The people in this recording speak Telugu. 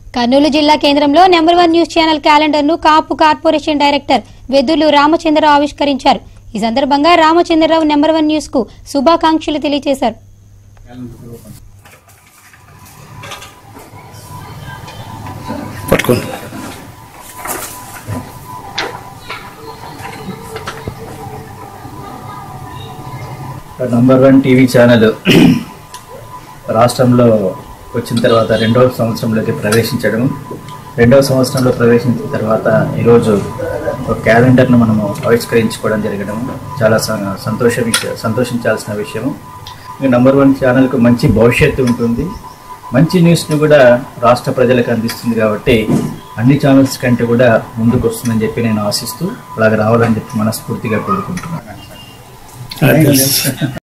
కర్నూలు జిల్లా కేంద్రంలో number one news channel calendar ను కాపు కార్పొరేషన్ డైరెక్టర్ వెద్దులు రామచంద్రరావు ఆవిష్కరించారు ఈ సందర్భంగా రామచంద్రరావు నెంబర్ వన్ న్యూస్ కు శుభాకాంక్షలు తెలియజేశారు పట్టుకోండి నంబర్ వన్ టీవీ ఛానల్ రాష్ట్రంలో వచ్చిన తర్వాత రెండవ సంవత్సరంలోకి ప్రవేశించడం రెండవ సంవత్సరంలో ప్రవేశించిన తర్వాత ఈరోజు ఒక క్యాలెండర్ను మనము ఆవిష్కరించుకోవడం జరగడం చాలా స- సంతోష విషయం సంతోషించాల్సిన విషయము ఈ నంబర్ వన్ ఛానల్కు మంచి భవిష్యత్తు ఉంటుంది మంచి న్యూస్ను కూడా రాష్ట్ర ప్రజలకు అందిస్తుంది కాబట్టి అన్ని ఛానల్స్ కంటే కూడా ముందుకు వస్తుందని చెప్పి నేను ఆశిస్తూ అలాగే రావాలని చెప్పి మనస్ఫూర్తిగా కోరుకుంటున్నాను అది